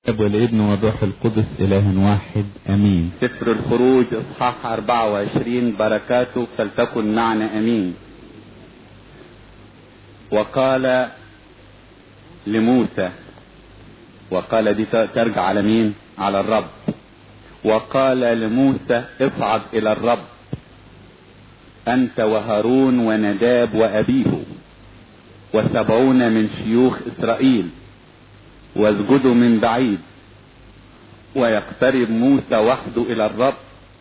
الاب والابن والروح القدس اله واحد امين سفر الخروج اصحاح 24 بركاته فلتكن معنا امين وقال لموسى وقال دي ترجع على مين على الرب وقال لموسى اصعد الى الرب انت وهارون ونداب وابيه وسبعون من شيوخ اسرائيل واسجدوا من بعيد ويقترب موسى وحده الى الرب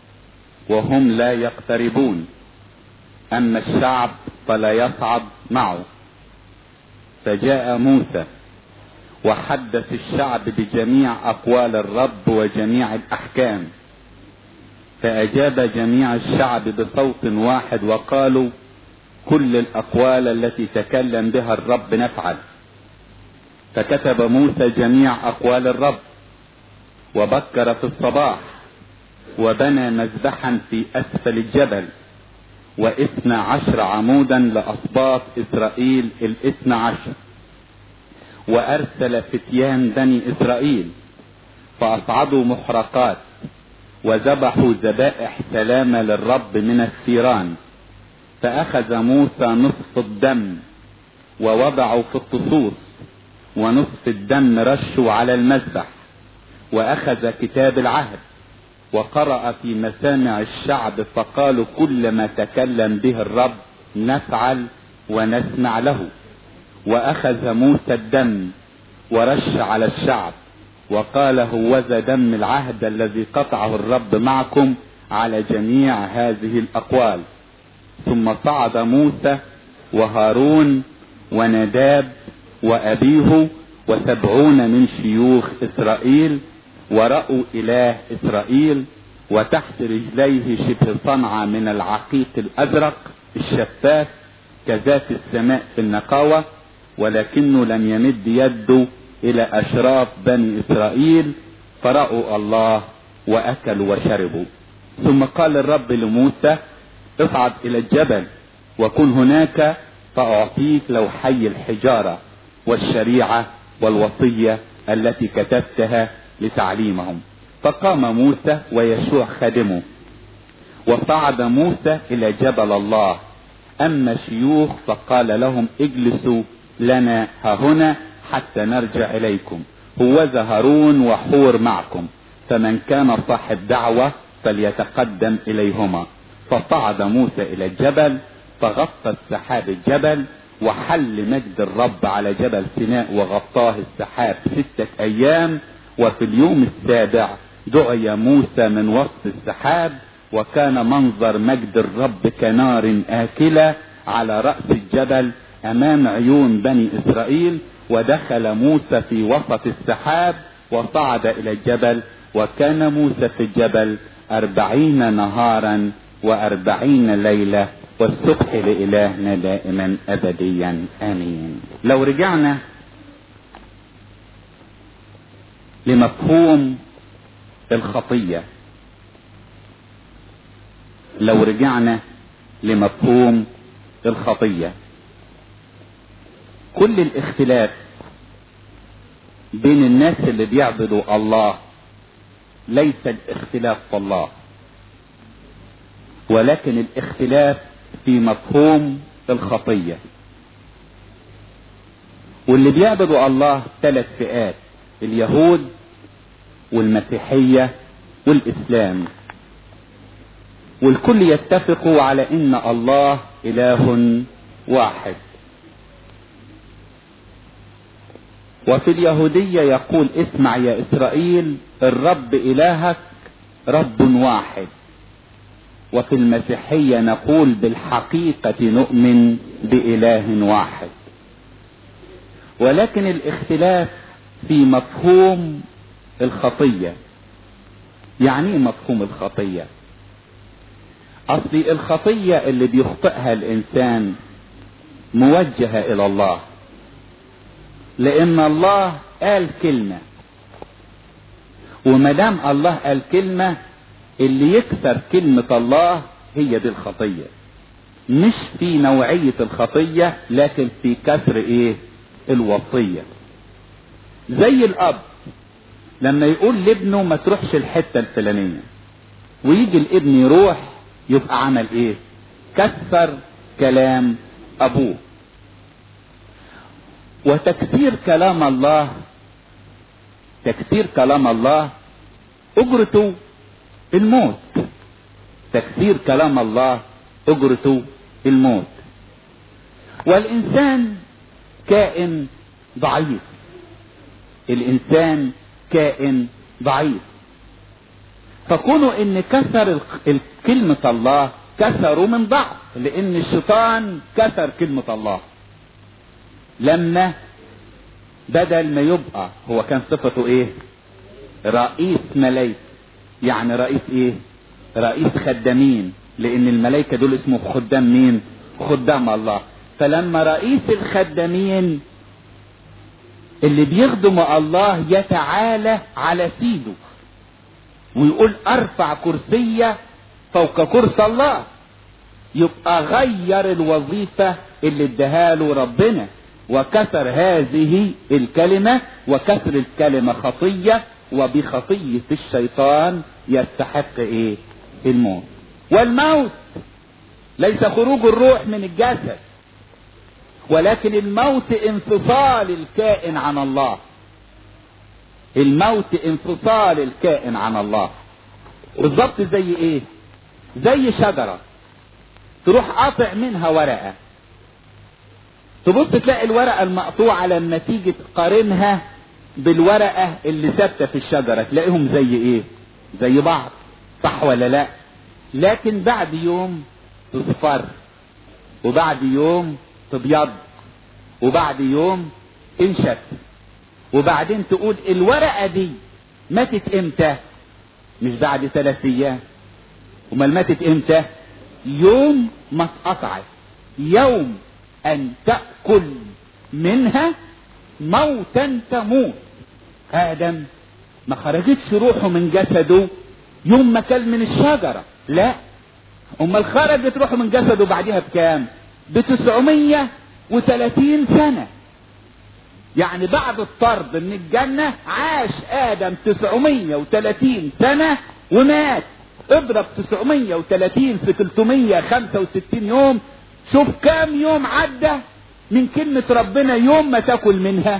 وهم لا يقتربون اما الشعب فلا يصعد معه فجاء موسى وحدث الشعب بجميع اقوال الرب وجميع الاحكام فاجاب جميع الشعب بصوت واحد وقالوا كل الاقوال التي تكلم بها الرب نفعل فكتب موسى جميع اقوال الرب وبكر في الصباح وبنى مذبحا في اسفل الجبل واثنى عشر عمودا لاسباط اسرائيل الاثنى عشر وارسل فتيان بني اسرائيل فاصعدوا محرقات وذبحوا ذبائح سلامة للرب من الثيران فاخذ موسى نصف الدم ووضعوا في الطصوص ونصف الدم رشوا على المذبح واخذ كتاب العهد وقرأ في مسامع الشعب فقالوا كل ما تكلم به الرب نفعل ونسمع له واخذ موسى الدم ورش على الشعب وقال هوذا دم العهد الذي قطعه الرب معكم على جميع هذه الاقوال ثم صعد موسى وهارون ونداب وابيه وسبعون من شيوخ اسرائيل ورأوا اله اسرائيل وتحت رجليه شبه صنعة من العقيق الازرق الشفاف كذات السماء في النقاوة ولكنه لم يمد يده الى اشراف بني اسرائيل فرأوا الله واكلوا وشربوا ثم قال الرب لموسى اصعد الى الجبل وكن هناك فاعطيك لوحي الحجاره والشريعة والوصية التي كتبتها لتعليمهم فقام موسى ويشوع خادمه وصعد موسى الى جبل الله اما شيوخ فقال لهم اجلسوا لنا هنا حتى نرجع اليكم هوذا هارون وحور معكم فمن كان صاحب دعوة فليتقدم اليهما فصعد موسى الى الجبل فغطى السحاب الجبل وحل مجد الرب على جبل سيناء وغطاه السحاب ستة ايام وفي اليوم السابع دعي موسى من وسط السحاب وكان منظر مجد الرب كنار آكلة على رأس الجبل أمام عيون بني إسرائيل ودخل موسى في وسط السحاب وصعد إلى الجبل وكان موسى في الجبل أربعين نهارا وأربعين ليلة والسبح لإلهنا دائما أبديا آمين لو رجعنا لمفهوم الخطية لو رجعنا لمفهوم الخطية كل الاختلاف بين الناس اللي بيعبدوا الله ليس الاختلاف في الله ولكن الاختلاف في مفهوم الخطية واللي بيعبدوا الله ثلاث فئات اليهود والمسيحية والإسلام والكل يتفقوا على ان الله اله واحد وفي اليهودية يقول اسمع يا اسرائيل الرب الهك رب واحد وفي المسيحية نقول بالحقيقة نؤمن بإله واحد ولكن الاختلاف في مفهوم الخطية يعني ايه مفهوم الخطية اصل الخطية اللي بيخطئها الانسان موجهة الى الله لان الله قال كلمة ومدام الله قال كلمة اللي يكسر كلمة الله هي دي الخطية مش في نوعية الخطية لكن في كسر ايه الوصية زي الاب لما يقول لابنه ما تروحش الحتة الفلانية ويجي الابن يروح يبقى عمل ايه كسر كلام ابوه وتكسير كلام الله تكسير كلام الله اجرته الموت تكسير كلام الله اجرته الموت والانسان كائن ضعيف الانسان كائن ضعيف فكونوا ان كسر كلمة الله كسروا من ضعف لان الشيطان كسر كلمة الله لما بدل ما يبقى هو كان صفته ايه رئيس ملايكة يعني رئيس ايه رئيس خدامين لان الملائكة دول اسمه خدام مين خدام الله فلما رئيس الخدامين اللي بيخدموا الله يتعالى على سيده ويقول ارفع كرسية فوق كرسي الله يبقى غير الوظيفة اللي اداها له ربنا وكسر هذه الكلمة وكسر الكلمة خطية وبخطية الشيطان يستحق ايه الموت والموت ليس خروج الروح من الجسد ولكن الموت انفصال الكائن عن الله الموت انفصال الكائن عن الله بالظبط زي ايه زي شجرة تروح قاطع منها ورقة تبص تلاقي الورقة المقطوعة لما تيجي تقارنها بالورقة اللي ثابتة في الشجرة تلاقيهم زي ايه زي بعض صح ولا لا لكن بعد يوم تصفر وبعد يوم تبيض وبعد يوم تنشف وبعدين تقول الورقة دي ماتت امتى مش بعد ثلاث ايام امال ماتت امتى يوم ما اتقطعت يوم ان تأكل منها موتا تموت ادم ما خرجتش روحه من جسده يوم ما كل من الشجرة لا امال خرجت روحه من جسده بعدها بكام بتسعمية وثلاثين سنة يعني بعد الطرد من الجنة عاش آدم 930 سنة ومات اضرب 930 في 365 يوم شوف كام يوم عدى من كلمة ربنا يوم ما تاكل منها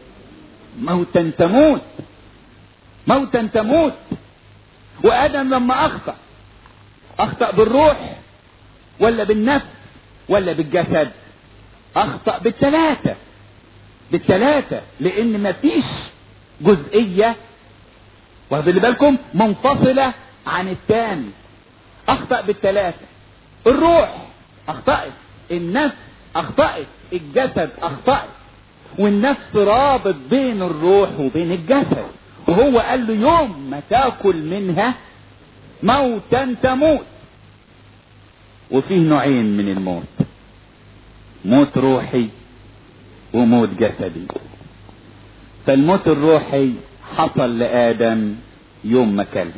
موتا تموت موتا تموت وآدم لما أخطأ أخطأ بالروح ولا بالنفس ولا بالجسد أخطأ بالثلاثة بالثلاثة لان مفيش جزئية واخدين بالكم منفصلة عن الثاني اخطأ بالثلاثة الروح اخطأت النفس اخطأت الجسد اخطأت والنفس رابط بين الروح وبين الجسد وهو قال له يوم ما تاكل منها موتا تموت وفيه نوعين من الموت موت روحي وموت جسدي فالموت الروحي حصل لآدم يوم ما كل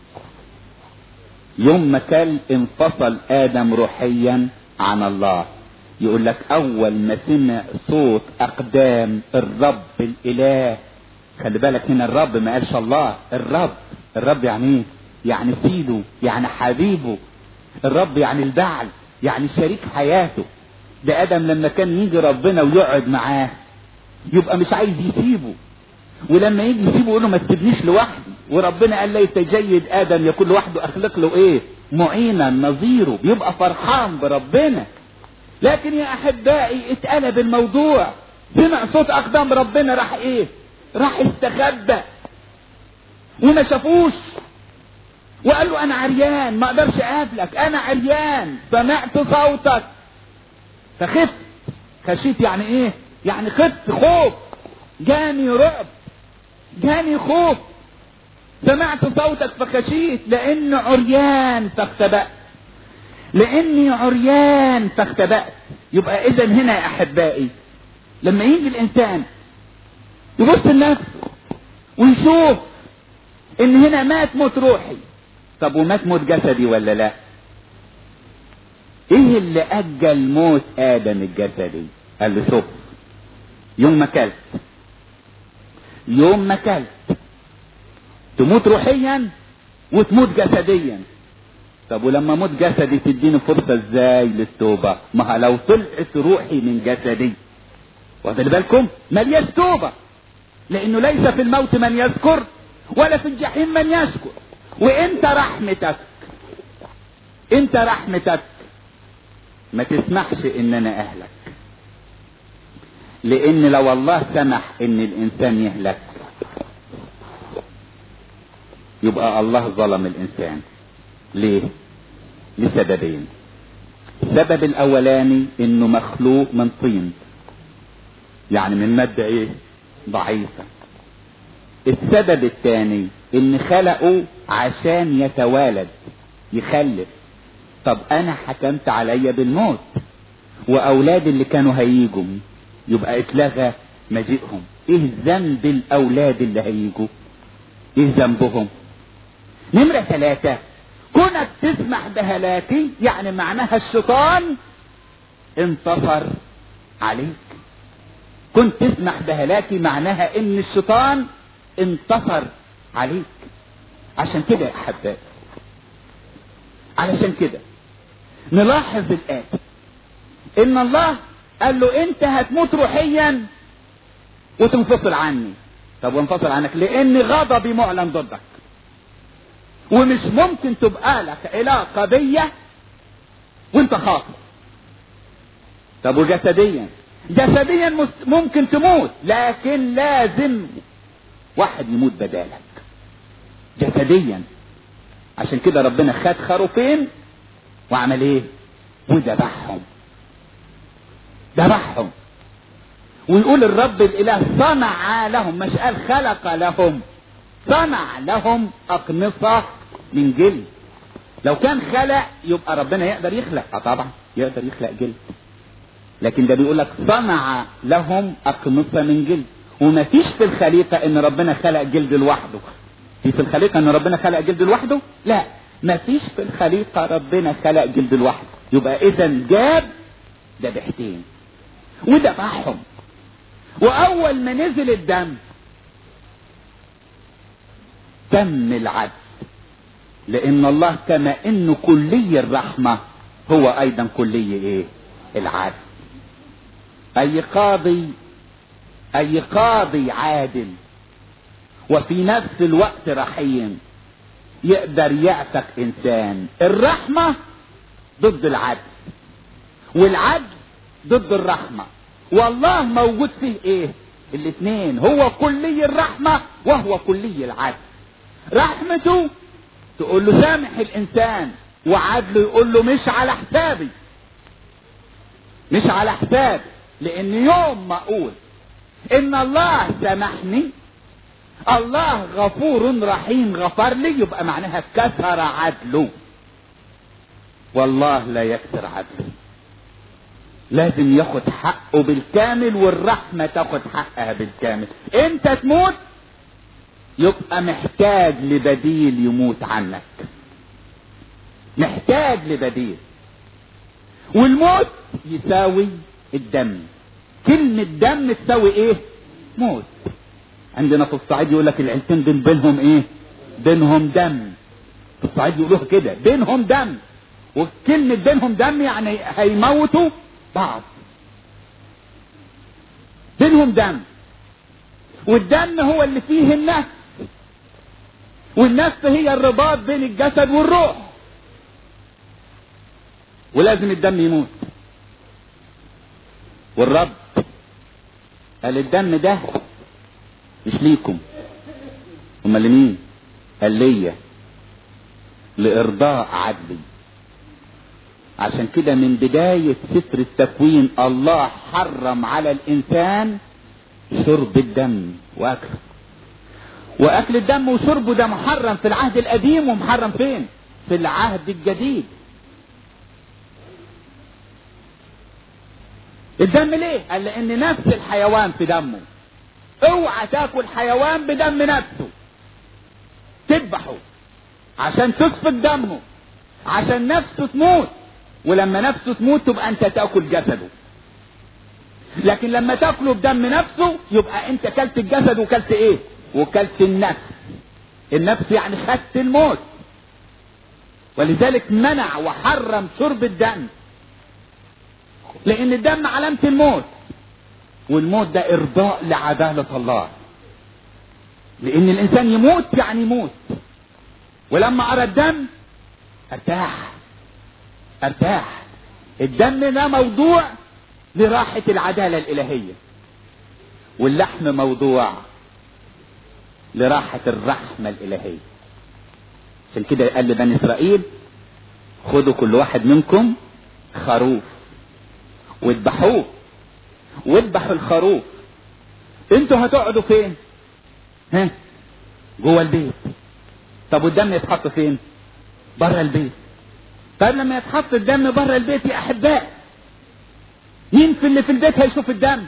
يوم ما كل انفصل آدم روحيا عن الله يقول لك أول ما سمع صوت أقدام الرب الإله خلي بالك هنا الرب ما قالش الله الرب الرب يعني ايه يعني سيده يعني حبيبه الرب يعني البعل يعني شريك حياته ده ادم لما كان يجي ربنا ويقعد معاه يبقى مش عايز يسيبه ولما يجي يسيبه يقول له ما تسيبنيش لوحدي وربنا قال ليس جيد ادم يكون لوحده اخلق له ايه معينا نظيره يبقى فرحان بربنا لكن يا احبائي اتقلب الموضوع سمع صوت اقدام ربنا راح ايه راح استخبى وما شافوش وقال له انا عريان ما اقدرش اقابلك انا عريان سمعت صوتك فخفت خشيت يعني ايه يعني خفت خوف جاني رعب جاني خوف سمعت صوتك فخشيت لان عريان فاختبأت لاني عريان فاختبأت يبقى اذا هنا يا احبائي لما يجي الانسان يبص لنفسه ويشوف ان هنا مات موت روحي طب ومات موت جسدي ولا لا ايه اللي اجل موت ادم الجسدي قال له شوف يوم ما كلت يوم ما كلت تموت روحيا وتموت جسديا طب ولما اموت جسدي تديني فرصه ازاي للتوبه ما لو طلعت روحي من جسدي واخد بالكم ملياش توبه لانه ليس في الموت من يذكر ولا في الجحيم من يشكر وانت رحمتك انت رحمتك ما تسمحش ان انا اهلك لان لو الله سمح ان الانسان يهلك يبقى الله ظلم الانسان ليه لسببين السبب الاولاني انه مخلوق من طين يعني من مادة ايه ضعيفة السبب الثاني ان خلقه عشان يتوالد يخلف طب انا حكمت عليا بالموت واولاد اللي كانوا هيجوا يبقى اتلغى مجيئهم ايه ذنب الاولاد اللي هيجوا ايه ذنبهم نمرة ثلاثة كونك تسمح بهلاكي يعني معناها الشيطان انتصر عليك كنت تسمح بهلاكي معناها ان الشيطان انتصر عليك عشان كده يا احبائي علشان كده نلاحظ الآتي ان الله قال له انت هتموت روحيا وتنفصل عني طب وانفصل عنك لان غضبي معلن ضدك ومش ممكن تبقى لك علاقة بيا وانت خاطئ طب وجسديا جسديا ممكن تموت لكن لازم واحد يموت بدالك جسديا عشان كده ربنا خد خروفين وعمل ايه وذبحهم ذبحهم ويقول الرب الاله صنع لهم مش قال خلق لهم صنع لهم اقنصة من جلد لو كان خلق يبقى ربنا يقدر يخلق اه طبعا يقدر يخلق جلد لكن ده بيقول لك صنع لهم اقنصة من جلد وما فيش في الخليقة ان ربنا خلق جلد لوحده في في الخليقة ان ربنا خلق جلد لوحده لا ما فيش في الخليقة ربنا خلق جلد لوحده يبقى اذا جاب ذبحتين وذبحهم واول ما نزل الدم تم العدل لان الله كما انه كلي الرحمة هو ايضا كلي ايه العدل اي قاضي اي قاضي عادل وفي نفس الوقت رحيم يقدر يعتق انسان الرحمة ضد العدل والعدل ضد الرحمة والله موجود فيه ايه الاثنين هو كلي الرحمة وهو كلي العدل رحمته تقول له سامح الانسان وعدله يقول له مش على حسابي مش على حسابي لان يوم ما اقول ان الله سامحني الله غفور رحيم غفر لي يبقى معناها كسر عدله والله لا يكسر عدله لازم ياخد حقه بالكامل والرحمة تاخد حقها بالكامل انت تموت يبقى محتاج لبديل يموت عنك محتاج لبديل والموت يساوي الدم كلمة دم تساوي ايه موت عندنا في الصعيد يقول لك العيلتين بين بينهم ايه بينهم دم في الصعيد يقولوها كده بينهم دم وكلمة بينهم دم يعني هيموتوا بعض بينهم دم والدم هو اللي فيه النفس والنفس هي الرباط بين الجسد والروح ولازم الدم يموت والرب قال الدم ده مش ليكم امال لمين قال ليا لارضاء عدلي عشان كده من بداية سفر التكوين الله حرم على الانسان شرب الدم واكله واكل الدم وشربه ده محرم في العهد القديم ومحرم فين في العهد الجديد الدم ليه قال لان نفس الحيوان في دمه اوعى تاكل حيوان بدم نفسه تذبحه عشان تسفك دمه عشان نفسه تموت ولما نفسه تموت تبقى انت تاكل جسده لكن لما تاكله بدم نفسه يبقى انت كلت الجسد وكلت ايه وكلت النفس النفس يعني خدت الموت ولذلك منع وحرم شرب الدم لان الدم علامة الموت والموت ده ارضاء لعدالة الله لان الانسان يموت يعني يموت ولما ارى الدم ارتاح ارتاح الدم ده موضوع لراحة العدالة الالهية واللحم موضوع لراحة الرحمة الالهية عشان كده قال لبني اسرائيل خدوا كل واحد منكم خروف واذبحوه واذبحوا الخروف انتوا هتقعدوا فين ها جوه البيت طب والدم يتحط فين بره البيت طيب لما يتحط الدم بره البيت يا احباء مين في اللي في البيت هيشوف الدم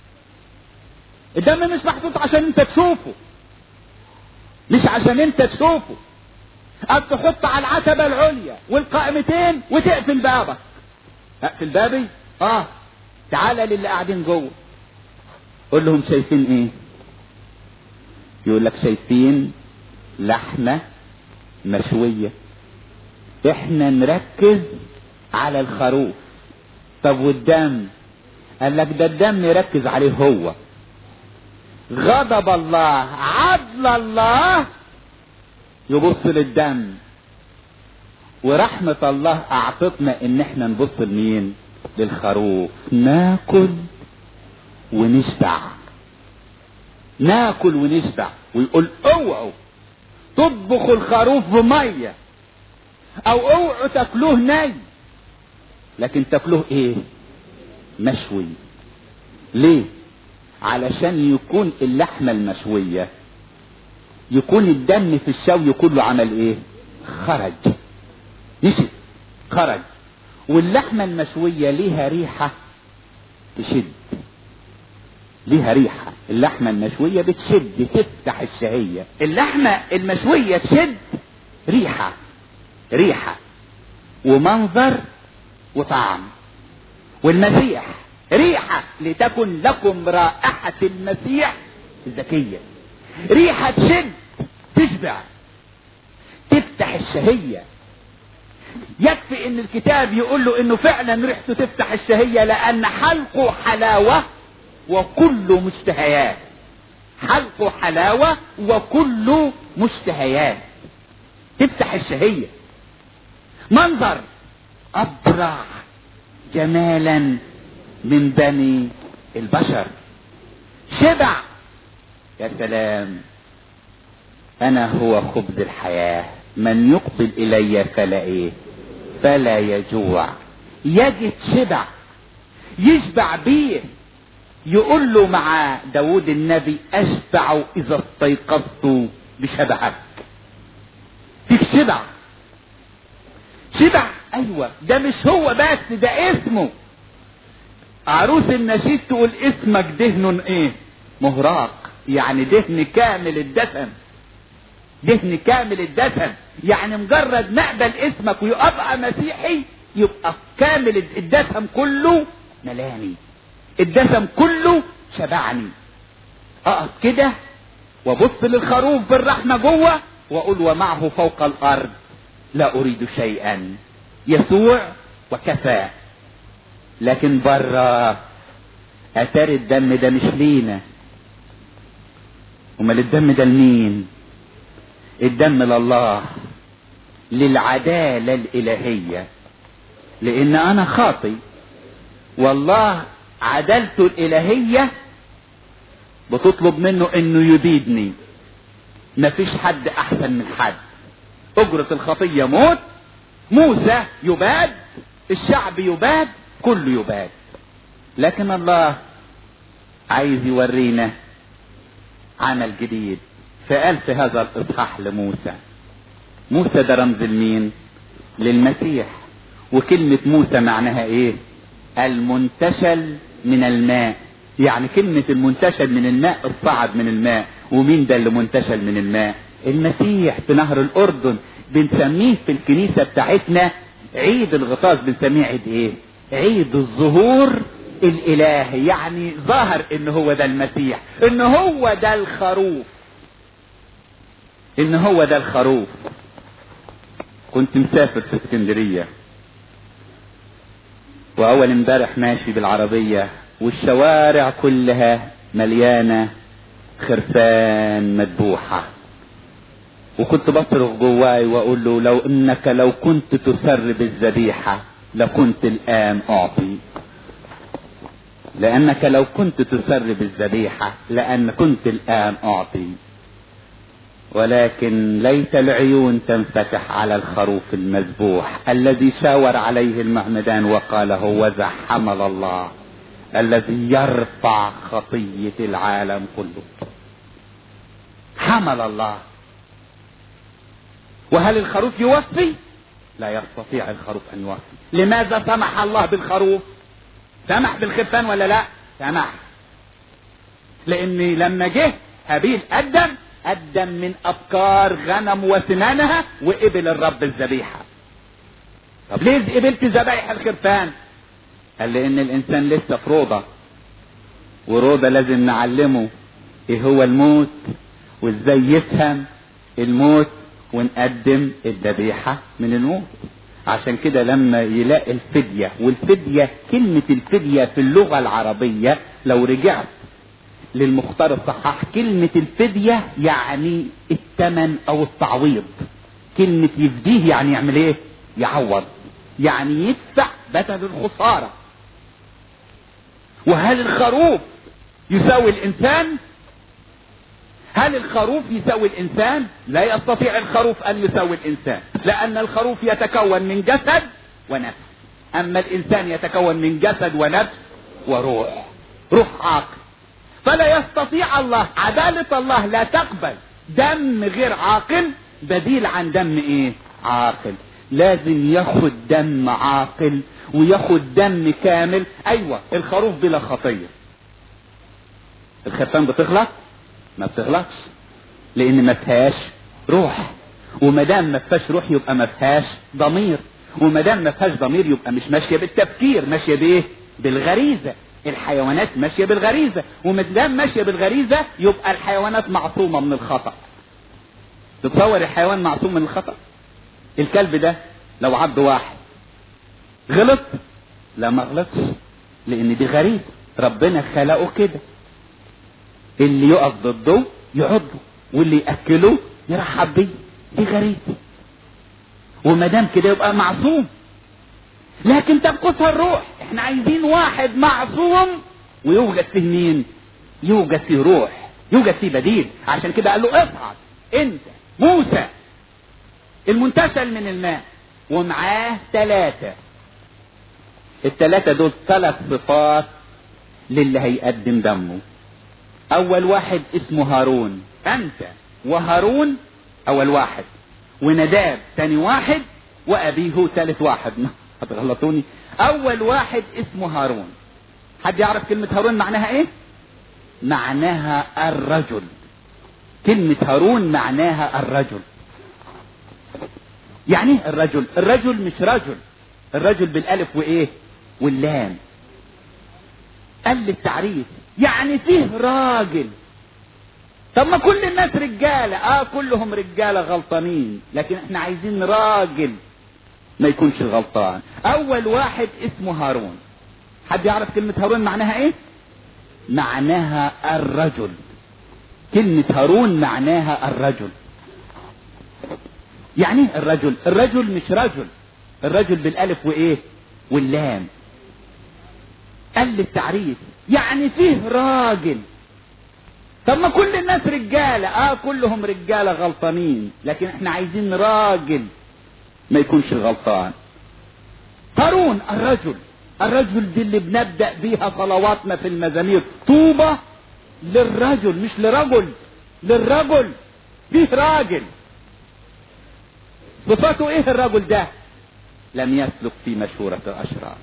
الدم مش محطوط عشان انت تشوفه مش عشان انت تشوفه أب تحط على العتبة العليا والقائمتين وتقفل بابك اقفل بابي اه تعالى للي قاعدين جوه قول لهم شايفين ايه يقول لك شايفين لحمة مشوية احنا نركز على الخروف طب والدم قال لك ده الدم يركز عليه هو غضب الله عدل الله يبص للدم ورحمة الله اعطتنا ان احنا نبص لمين للخروف ناكل ونشبع ناكل ونشبع ويقول اوعوا تطبخوا الخروف بمية او اوعوا تاكلوه ني لكن تاكلوه ايه مشوي ليه علشان يكون اللحمة المشوية يكون الدم في الشوي كله عمل ايه خرج نشف خرج واللحمة المشوية ليها ريحة تشد ليها ريحة اللحمة المشوية بتشد تفتح الشهية اللحمة المشوية تشد ريحة ريحة ومنظر وطعم والمسيح ريحة لتكن لكم رائحة المسيح الزكية ريحة تشد تشبع تفتح الشهية يكفي ان الكتاب يقول له انه فعلا ريحته تفتح الشهية لان حلقه حلاوة وكل مشتهيات حلقه حلاوة وكل مشتهيات تفتح الشهية منظر ابرع جمالا من بني البشر شبع يا سلام انا هو خبز الحياة من يقبل الي فلا ايه فلا يجوع يجد شبع يشبع بيه يقول له مع داود النبي اشبع اذا استيقظت بشبعك فيك شبع شبع ايوه ده مش هو بس ده اسمه عروس النشيد تقول اسمك دهن ايه مهراق يعني دهن كامل الدسم دهن كامل الدسم يعني مجرد نقبل اسمك ويبقى مسيحي يبقى كامل الدسم كله ملاني الدسم كله شبعني اقف كده وابص للخروف بالرحمة جوه واقول ومعه فوق الارض لا اريد شيئا يسوع وكفى لكن بره اثار الدم ده مش لينا امال الدم ده لمين الدم لله للعدالة الالهية لان انا خاطي والله عدالته الالهية بتطلب منه انه يبيدني مفيش حد احسن من حد اجرة الخطية موت موسى يباد الشعب يباد كله يباد لكن الله عايز يورينا عمل جديد فقال في هذا الاصحاح لموسى موسى ده رمز لمين للمسيح وكلمة موسى معناها ايه المنتشل من الماء يعني كلمة المنتشل من الماء الصعد من الماء ومين ده اللي منتشل من الماء المسيح في نهر الاردن بنسميه في الكنيسة بتاعتنا عيد الغطاس بنسميه عيد ايه عيد الظهور الالهي يعني ظاهر ان هو ده المسيح ان هو ده الخروف ان هو ده الخروف كنت مسافر في اسكندرية واول امبارح ماشي بالعربية والشوارع كلها مليانة خرفان مذبوحة وكنت بصرخ جواي واقول له لو انك لو كنت تسر بالذبيحة لكنت الان اعطي لانك لو كنت تسر بالذبيحة لان كنت الان اعطي ولكن ليت العيون تنفتح على الخروف المذبوح الذي شاور عليه المعمدان وقال هو ذا حمل الله الذي يرفع خطية العالم كله حمل الله وهل الخروف يوفي لا يستطيع الخروف ان يوفي لماذا سمح الله بالخروف سمح بالخرفان ولا لا سمح لان لما جه هابيل قدم قدم من ابكار غنم وسنانها وقبل الرب الذبيحه طب ليه قبلت ذبايح الخرفان قال لان الانسان لسه في روضه وروضه لازم نعلمه ايه هو الموت وازاي يفهم الموت ونقدم الذبيحه من الموت عشان كده لما يلاقي الفدية والفدية كلمة الفدية في اللغة العربية لو رجعت للمختار الصحاح كلمة الفدية يعني الثمن او التعويض كلمة يفديه يعني يعمل ايه يعوض يعني يدفع بدل الخسارة وهل الخروف يساوي الانسان هل الخروف يساوي الانسان لا يستطيع الخروف ان يساوي الانسان لان الخروف يتكون من جسد ونفس اما الانسان يتكون من جسد ونفس وروح روح عاقل فلا يستطيع الله عدالة الله لا تقبل دم غير عاقل بديل عن دم ايه عاقل لازم ياخد دم عاقل وياخد دم كامل ايوه الخروف بلا خطيه الخرفان بتغلط ما بتغلطش لان ما فيهاش روح وما دام ما فيهاش روح يبقى ما فيهاش ضمير وما دام ما فيهاش ضمير يبقى مش ماشيه بالتفكير ماشيه بايه بالغريزه الحيوانات ماشيه بالغريزه وما دام ماشيه بالغريزه يبقى الحيوانات معصومه من الخطا تتصور الحيوان معصوم من الخطا الكلب ده لو عض واحد غلط لا ما غلطش لان دي غريزه ربنا خلقه كده اللي يقف ضده يعضه واللي ياكله يرحب بيه دي غريزه وما دام كده يبقى معصوم لكن تنقصها الروح احنا عايزين واحد معصوم ويوجد فيه مين يوجد فيه روح يوجد فيه بديل عشان كده قال له اصعد انت موسى المنتشل من الماء ومعاه ثلاثة الثلاثة دول ثلاث صفات للي هيقدم دمه اول واحد اسمه هارون انت وهارون اول واحد ونداب تاني واحد وابيه ثالث واحد هتغلطوني اول واحد اسمه هارون حد يعرف كلمة هارون معناها ايه معناها الرجل كلمة هارون معناها الرجل يعني ايه الرجل الرجل مش رجل الرجل بالالف وايه واللام قال التعريف يعني فيه راجل طب ما كل الناس رجالة اه كلهم رجالة غلطانين لكن احنا عايزين راجل ما يكونش غلطان اول واحد اسمه هارون حد يعرف كلمة هارون معناها ايه معناها الرجل كلمة هارون معناها الرجل يعني ايه الرجل الرجل مش رجل الرجل بالالف وايه واللام قال التعريف يعني فيه راجل طب ما كل الناس رجالة اه كلهم رجالة غلطانين لكن احنا عايزين راجل ما يكونش غلطان هارون الرجل الرجل دي اللي بنبدأ بيها صلواتنا في المزامير طوبة للرجل مش لرجل للرجل فيه راجل صفاته ايه الرجل ده لم يسلك في مشورة الاشرار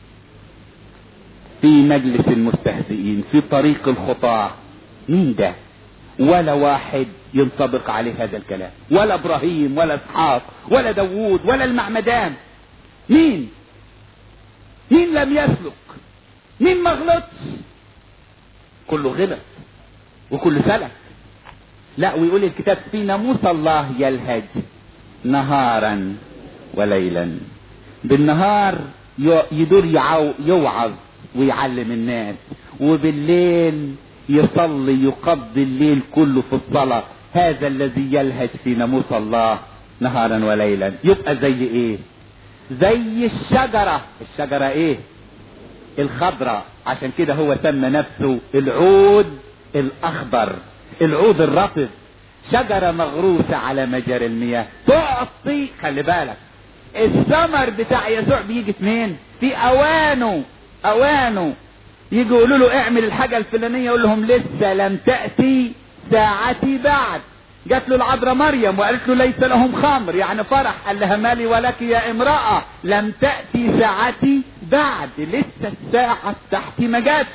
في مجلس المستهزئين في طريق الخطاة مين ده ولا واحد ينطبق عليه هذا الكلام ولا ابراهيم ولا اسحاق ولا داوود ولا المعمدان مين مين لم يسلك مين ما غلطش كله غلط وكله سلك لا ويقول الكتاب في ناموس الله يلهج نهارا وليلا بالنهار يدور يوعظ ويعلم الناس وبالليل يصلي يقضي الليل كله في الصلاة هذا الذي يلهج في ناموس الله نهارا وليلا يبقى زي ايه زي الشجرة الشجرة ايه الخضراء عشان كده هو سمى نفسه العود الاخضر العود الرطب شجرة مغروسة على مجاري المياه تعطي خلي بالك الثمر بتاع يسوع بيجي منين في اوانه اوانه يجي يقولوا له اعمل الحاجة الفلانية يقول لهم لسه لم تأتي ساعتي بعد جات له العذراء مريم وقالت له ليس لهم خمر يعني فرح قال لها مالي ولك يا امرأة لم تأتي ساعتي بعد لسه الساعة تحتي ما جاتش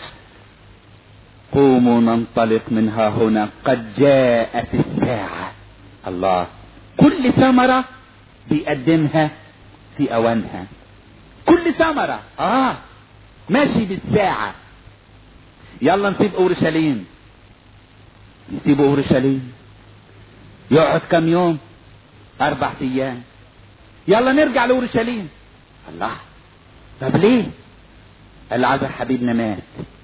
قوموا ننطلق منها هنا قد جاءت الساعة الله كل ثمرة بيقدمها في اوانها كل ثمرة اه ماشي بالساعة يلا نسيب اورشليم نسيب اورشليم يقعد كم يوم اربع ايام يلا نرجع لاورشليم الله طب ليه قال عايز حبيبنا مات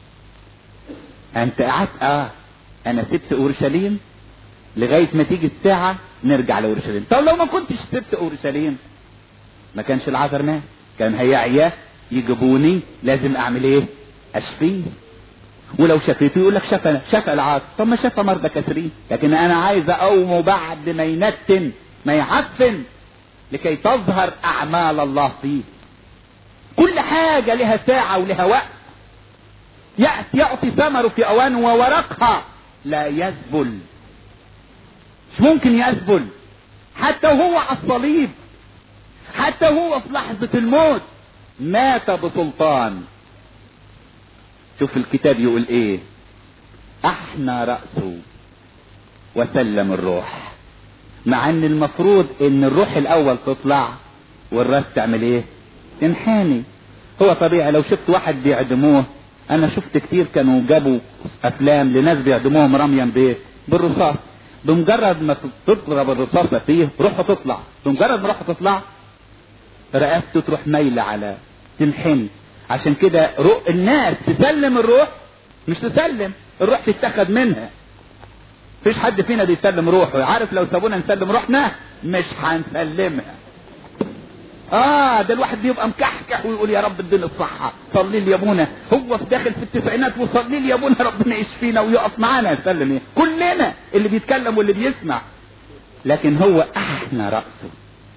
انت قعدت اه انا سبت اورشليم لغايه ما تيجي الساعه نرجع لاورشليم طب لو ما كنتش سبت اورشليم ما كانش العذر مات كان هيعيا يجيبوني لازم اعمل ايه اشفيه ولو شفيته يقول لك شفى شفى العاصر طب ما شفى مرضى كثيرين لكن انا عايز اقومه بعد ما ينتن ما يعفن لكي تظهر اعمال الله فيه كل حاجة لها ساعة ولها وقت يأتي يعطي ثمره في اوانه وورقها لا يذبل مش ممكن يذبل حتى وهو على الصليب حتى وهو في لحظة الموت مات بسلطان شوف الكتاب يقول ايه احنى رأسه وسلم الروح مع ان المفروض ان الروح الاول تطلع والراس تعمل ايه تنحني هو طبيعي لو شفت واحد بيعدموه انا شفت كتير كانوا جابوا افلام لناس بيعدموهم رميا بايه بالرصاص بمجرد ما تضرب الرصاصة فيه روحه تطلع بمجرد ما روحه تطلع رقبته تروح مايلة على تنحني عشان كده الناس تسلم الروح مش تسلم الروح تتاخد منها مفيش حد فينا بيسلم روحه عارف لو سابونا نسلم روحنا مش هنسلمها اه ده الواحد بيبقى مكحكح ويقول يا رب اديني الصحة صلي لي يا ابونا هو في داخل في التسعينات وصلي لي يا ابونا ربنا يشفينا ويقف معانا يسلم ايه كلنا اللي بيتكلم واللي بيسمع لكن هو احنى رأسه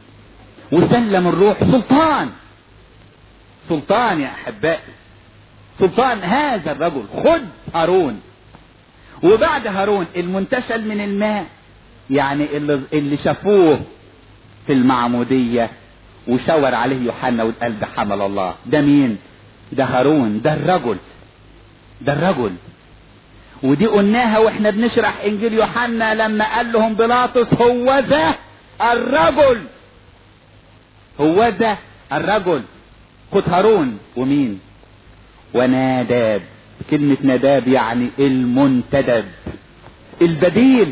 وسلم الروح سلطان سلطان يا احبائي سلطان هذا الرجل خد هارون وبعد هارون المنتشل من الماء يعني اللي, اللي شافوه في المعمودية وشاور عليه يوحنا وقال ده حمل الله ده مين ده هارون ده الرجل ده الرجل ودي قلناها واحنا بنشرح انجيل يوحنا لما قال لهم بيلاطس هو ذا الرجل هو ذا الرجل خد هارون ومين وناداب كلمة نداب يعني المنتدب البديل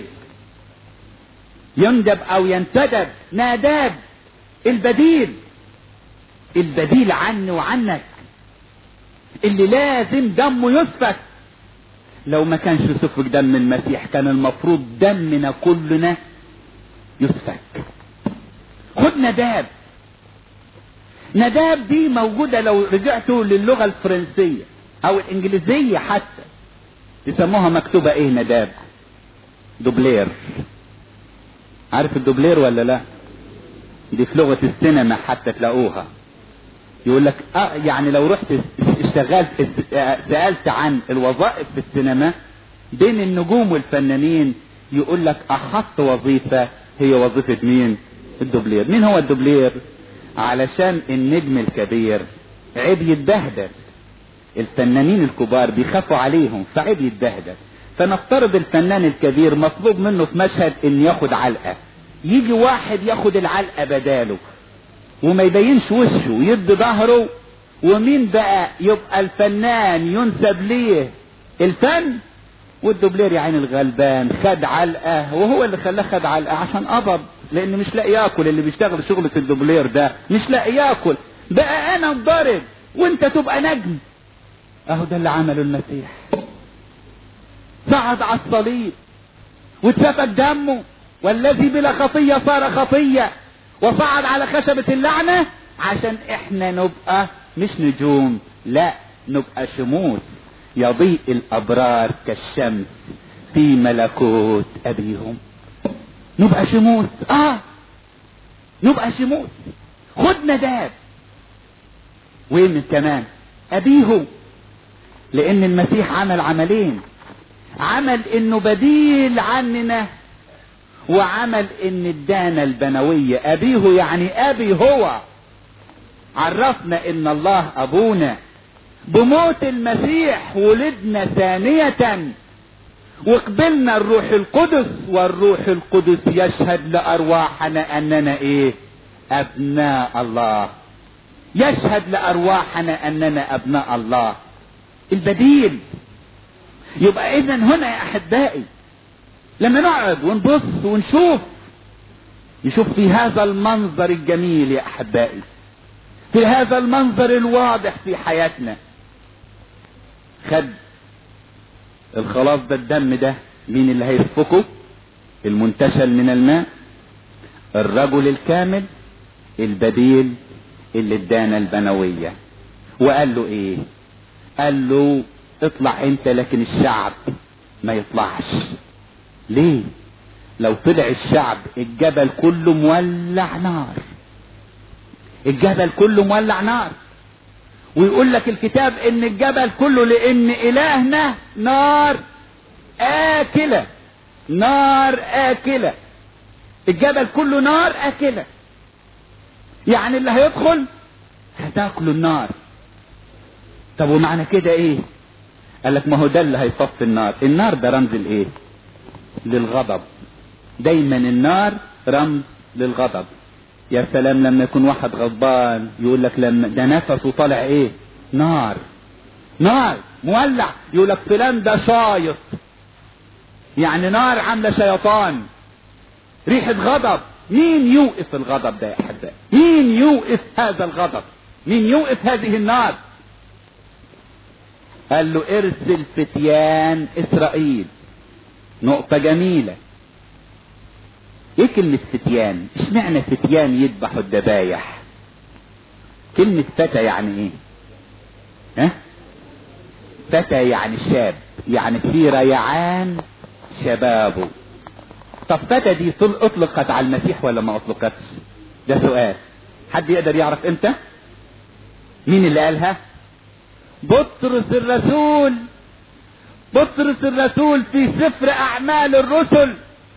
يندب او ينتدب ناداب البديل البديل عني وعنك اللي لازم دمه يسفك لو ما كانش سفك دم المسيح كان المفروض دمنا كلنا يسفك خد نداب نداب دي موجودة لو رجعتوا للغة الفرنسية او الانجليزية حتى يسموها مكتوبة ايه نداب دوبلير عارف الدوبلير ولا لا دي في لغة السينما حتى تلاقوها يقول لك اه يعني لو رحت اشتغلت سألت عن الوظائف في السينما بين النجوم والفنانين يقول لك احط وظيفة هي وظيفة مين الدوبلير مين هو الدوبلير علشان النجم الكبير عيب يتبهدل الفنانين الكبار بيخافوا عليهم فعيب يتبهدل فنفترض الفنان الكبير مطلوب منه في مشهد ان ياخد علقة يجي واحد ياخد العلقة بداله وما يبينش وشه ويدي ظهره ومين بقى يبقى الفنان ينسب ليه الفن والدوبلير يا عين الغلبان خد علقه وهو اللي خلاه خد علقه عشان قبض لان مش لاقي ياكل اللي بيشتغل شغلة الدوبلير ده مش لاقي ياكل بقى انا اتضرب وانت تبقى نجم اهو ده اللي عمله المسيح صعد على الصليب واتسفك دمه والذي بلا خطية صار خطية وصعد على خشبة اللعنة عشان احنا نبقى مش نجوم لا نبقى شموس يضيء الابرار كالشمس في ملكوت ابيهم نبقى شموس اه نبقى شموس خد نداب وين كمان ابيه لان المسيح عمل عملين عمل انه بديل عننا وعمل ان الدانة البنوية ابيه يعني ابي هو عرفنا ان الله ابونا بموت المسيح ولدنا ثانية وقبلنا الروح القدس والروح القدس يشهد لارواحنا اننا ايه ابناء الله يشهد لارواحنا اننا ابناء الله البديل يبقى اذا هنا يا احبائي لما نقعد ونبص ونشوف نشوف في هذا المنظر الجميل يا احبائي في هذا المنظر الواضح في حياتنا خد الخلاص ده الدم ده مين اللي هيسفكه المنتشل من الماء الرجل الكامل البديل اللي ادانا البنوية وقال له ايه قال له اطلع انت لكن الشعب ما يطلعش ليه لو طلع الشعب الجبل كله مولع نار الجبل كله مولع نار ويقول لك الكتاب ان الجبل كله لان الهنا نار اكلة نار اكلة الجبل كله نار اكلة يعني اللي هيدخل هتاكله النار طب ومعنى كده ايه قال لك ما هو ده اللي هيصفي النار النار ده رمز الايه للغضب دايما النار رمز للغضب يا سلام لما يكون واحد غضبان يقول لك لما ده نفسه طالع ايه نار نار مولع يقول لك فلان ده شايط يعني نار عامله شيطان ريحه غضب مين يوقف الغضب ده يا احبائي مين يوقف هذا الغضب مين يوقف هذه النار قال له ارسل فتيان اسرائيل نقطة جميلة ايه كلمة فتيان اشمعنى فتيان يذبحوا الذبايح كلمة فتى يعني ايه ها فتى يعني شاب يعني في ريعان شبابه طب فتى دي طل اطلقت على المسيح ولا ما اطلقتش ده سؤال حد يقدر يعرف امتى مين اللي قالها بطرس الرسول بطرس الرسول في سفر اعمال الرسل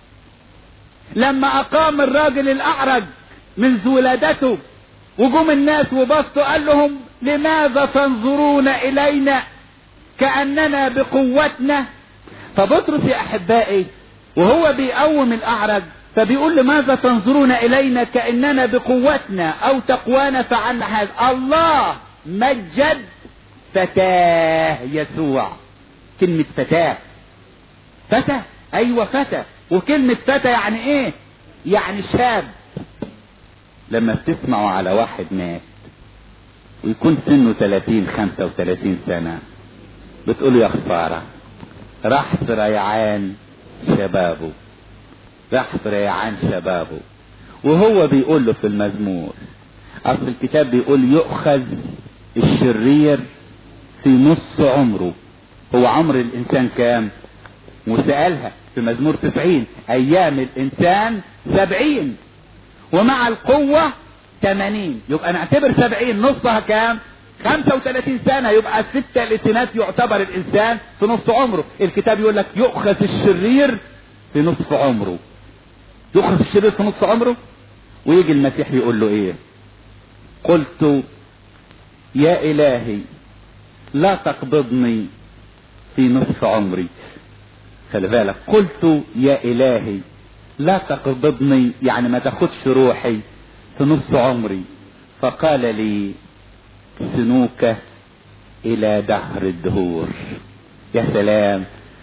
لما اقام الراجل الاعرج منذ ولادته وجم الناس وبصوا قال لهم لماذا تنظرون الينا كاننا بقوتنا فبطرس يا احبائي وهو بيقوم الاعرج فبيقول لماذا تنظرون الينا كاننا بقوتنا او تقوانا فعلنا هذا الله مجد فتاه يسوع كلمة فتاة فتى ايوه فتى وكلمة فتى يعني ايه يعني شاب لما بتسمعوا على واحد مات ويكون سنه 30 35 سنة بتقولوا يا خسارة راح في ريعان شبابه راح في ريعان شبابه وهو بيقول له في المزمور اصل الكتاب بيقول يؤخذ الشرير في نص عمره هو عمر الانسان كام وسألها في مزمور تسعين ايام الانسان سبعين ومع القوة تمانين يبقى نعتبر سبعين نصها كام خمسة وثلاثين سنة يبقى ستة الاثنات يعتبر الانسان في نص عمره الكتاب يقول لك يؤخذ الشرير في نصف عمره يؤخذ الشرير في نصف عمره ويجي المسيح يقول له ايه قلت يا الهي لا تقبضني في نصف عمري خلي بالك قلت يا الهي لا تقبضني يعني ما تاخدش روحي في نصف عمري فقال لي سنوك الى دهر الدهور يا سلام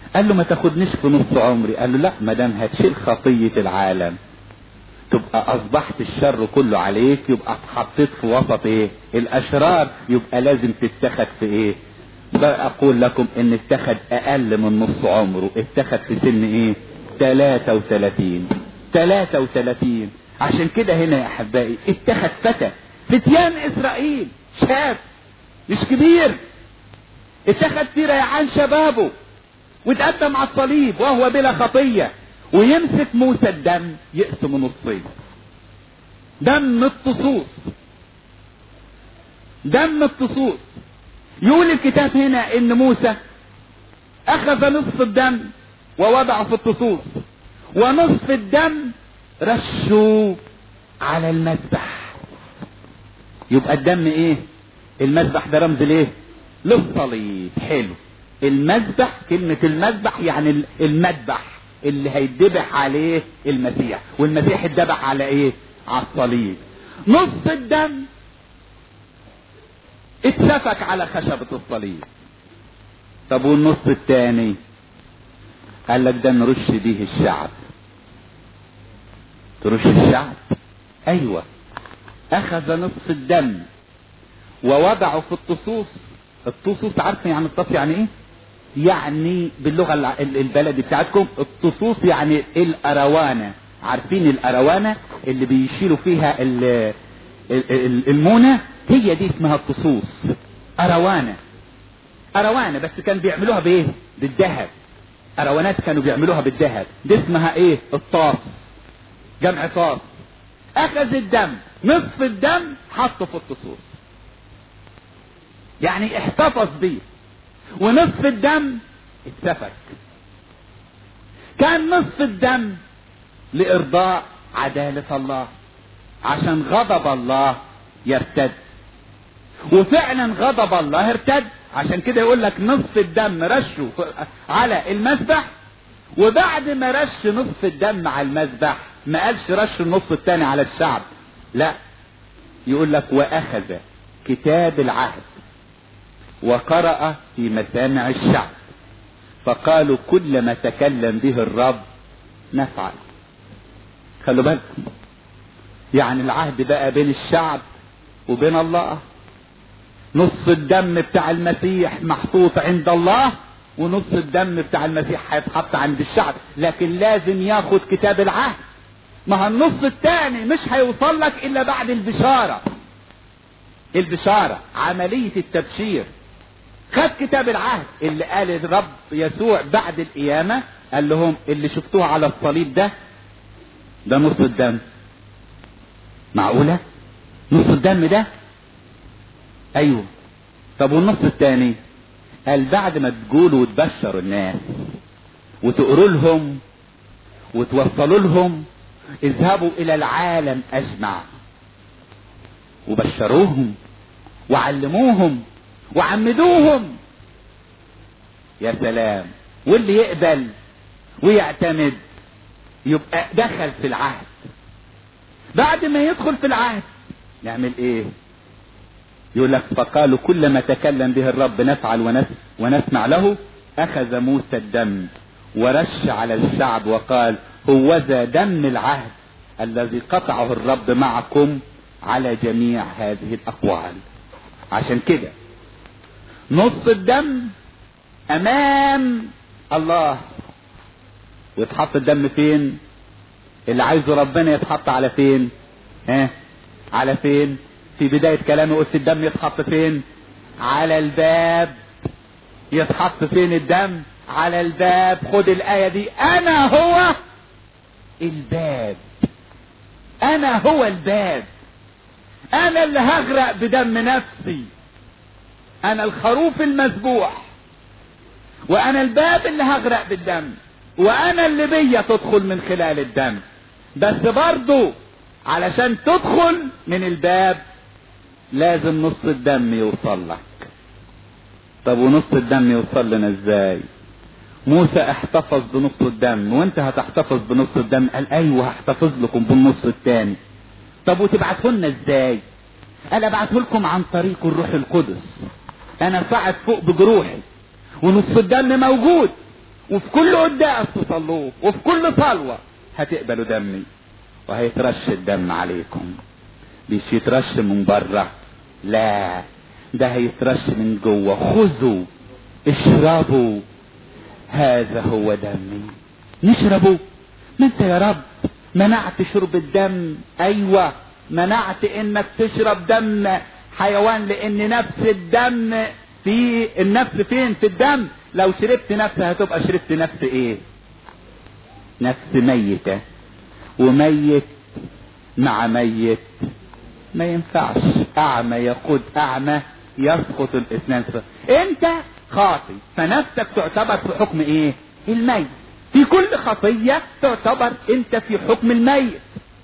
قال له ما تاخدنيش في نص عمري قال له لا ما دام هتشيل خطية العالم تبقى اصبحت الشر كله عليك يبقى اتحطيت في وسط ايه الاشرار يبقى لازم تتخذ في ايه بقى اقول لكم ان اتخذ اقل من نص عمره اتخذ في سن ايه 33 33 عشان كده هنا يا احبائي اتخذ فتى فتيان اسرائيل شاب مش كبير اتخذ في ريعان شبابه واتقدم على الصليب وهو بلا خطيه ويمسك موسى الدم يقسم نصين دم الطصوص دم الطصوص يقول الكتاب هنا ان موسى اخذ نصف الدم ووضعه في الطصوص ونصف الدم رشوا على المذبح يبقى الدم ايه المذبح ده رمز ليه للصليب حلو المذبح كلمة المذبح يعني المذبح اللي هيدبح عليه المسيح والمسيح اتذبح على ايه على الصليب نص الدم اتسفك على خشبة الصليب طب والنص التاني قال لك ده نرش بيه الشعب ترش الشعب ايوه اخذ نصف الدم ووضعه في الطصوص الطصوص عارف يعني الطص يعني ايه يعني باللغه البلدي بتاعتكم الطصوص يعني الاروانه عارفين الاروانه اللي بيشيلوا فيها المونه هي دي اسمها الطصوص اروانه اروانه بس كان بيعملوها بايه بالذهب اروانات كانوا بيعملوها بالذهب دي اسمها ايه الطاس جمع طاس اخذ الدم نصف الدم حطه في الطصوص يعني احتفظ بيه ونصف الدم اتسفك كان نصف الدم لارضاء عدالة الله عشان غضب الله يرتد وفعلا غضب الله ارتد عشان كده يقول لك نصف الدم رشه على المذبح وبعد ما رش نصف الدم على المذبح ما قالش رش النص الثاني على الشعب لا يقول لك واخذ كتاب العهد وقرأ في مسامع الشعب فقالوا كل ما تكلم به الرب نفعل خلوا بالكم يعني العهد بقى بين الشعب وبين الله نص الدم بتاع المسيح محطوط عند الله ونص الدم بتاع المسيح هيتحط عند الشعب لكن لازم ياخد كتاب العهد ما هو النص الثاني مش هيوصل لك الا بعد البشارة البشارة عملية التبشير خد كتاب العهد اللي قال الرب يسوع بعد القيامة قال لهم اللي شفتوه على الصليب ده ده نص الدم معقولة نص الدم ده ايوه طب والنص الثاني قال بعد ما تقولوا وتبشروا الناس وتقروا لهم وتوصلوا لهم اذهبوا الى العالم اجمع وبشروهم وعلموهم وعمدوهم يا سلام واللي يقبل ويعتمد يبقى دخل في العهد بعد ما يدخل في العهد نعمل ايه يقول لك فقالوا كل ما تكلم به الرب نفعل ونس ونسمع له اخذ موسى الدم ورش على الشعب وقال هوذا دم العهد الذي قطعه الرب معكم على جميع هذه الاقوال عشان كده نص الدم امام الله ويتحط الدم فين اللي عايزه ربنا يتحط على فين ها على فين في بداية كلامي قلت الدم يتحط فين على الباب يتحط فين الدم على الباب خد الآية دي أنا هو الباب أنا هو الباب أنا اللي هغرق بدم نفسي أنا الخروف المذبوح وأنا الباب اللي هغرق بالدم وأنا اللي بيا تدخل من خلال الدم بس برضو علشان تدخل من الباب لازم نص الدم يوصل لك طب ونص الدم يوصل لنا ازاي موسى احتفظ بنص الدم وانت هتحتفظ بنص الدم قال ايوه هحتفظ لكم بالنص الثاني طب وتبعته لنا ازاي قال ابعته لكم عن طريق الروح القدس انا صعد فوق بجروحي ونص الدم موجود وفي كل قداس تصلوه وفي كل صلوة هتقبلوا دمي وهيترش الدم عليكم مش يترش من بره لا ده هيترش من جوه خذوا اشربوا هذا هو دمي نشربه ما انت يا رب منعت شرب الدم ايوه منعت انك تشرب دم حيوان لان نفس الدم في النفس فين في الدم لو شربت نفس هتبقى شربت نفس ايه نفس ميتة وميت مع ميت ما ينفعش اعمى يقود اعمى يسقط الاثنان انت خاطي فنفسك تعتبر في حكم ايه الميت في كل خطية تعتبر انت في حكم الميت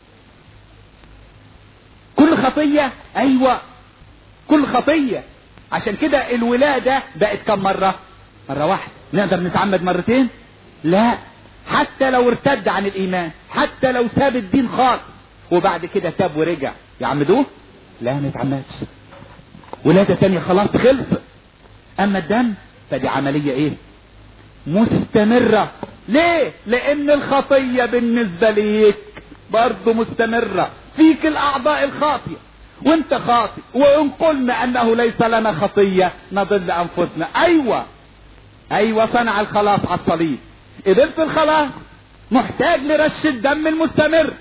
كل خطية ايوه كل خطية عشان كده الولادة بقت كم مرة مرة واحدة نقدر نتعمد مرتين لا حتى لو ارتد عن الايمان حتى لو ساب الدين خالص وبعد كده تاب ورجع يعمدوه لا ما يتعمدش ولادة تانية خلاص خلص اما الدم فدي عملية ايه مستمرة ليه لان الخطية بالنسبة ليك برضه مستمرة فيك الاعضاء الخاطئة وانت خاطئ وان قلنا انه ليس لنا خطية نضل انفسنا ايوه ايوه صنع الخلاص على الصليب قدرت الخلاص محتاج لرش الدم المستمر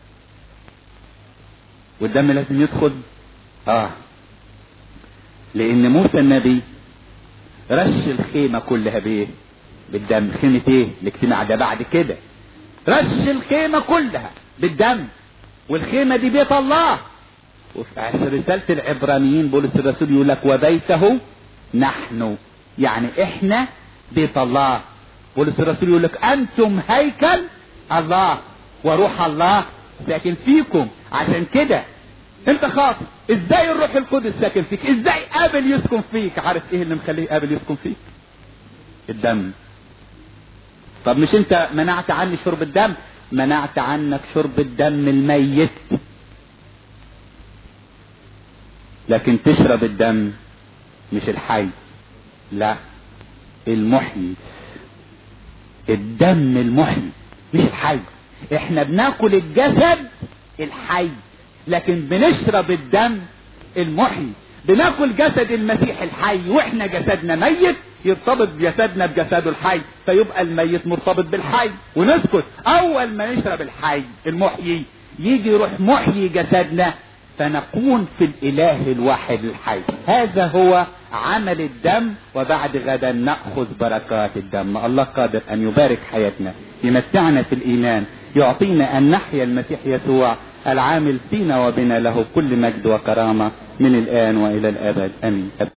والدم لازم يدخل اه لان موسى النبي رش الخيمة كلها بايه بالدم خيمة ايه الاجتماع ده بعد كده رش الخيمة كلها بالدم والخيمة دي بيت الله وفي رسالة العبرانيين بولس الرسول يقول لك وبيته نحن يعني احنا بيت الله بولس الرسول يقول لك انتم هيكل الله وروح الله ساكن فيكم عشان كده انت خاطئ ازاي الروح القدس ساكن فيك ازاي قابل يسكن فيك عارف ايه اللي مخليه قابل يسكن فيك الدم طب مش انت منعت عني شرب الدم منعت عنك شرب الدم الميت لكن تشرب الدم مش الحي لا المحيي الدم المحيي مش الحي احنا بناكل الجسد الحي لكن بنشرب الدم المحيي بناكل جسد المسيح الحي واحنا جسدنا ميت يرتبط جسدنا بجسده الحي فيبقى الميت مرتبط بالحي ونسكت اول ما نشرب الحي المحيي يجي يروح محيي جسدنا فنكون في الاله الواحد الحي هذا هو عمل الدم وبعد غدا ناخذ بركات الدم الله قادر ان يبارك حياتنا يمتعنا في الايمان يعطينا ان نحيا المسيح يسوع العامل فينا وبنا له كل مجد وكرامه من الان والى الابد امين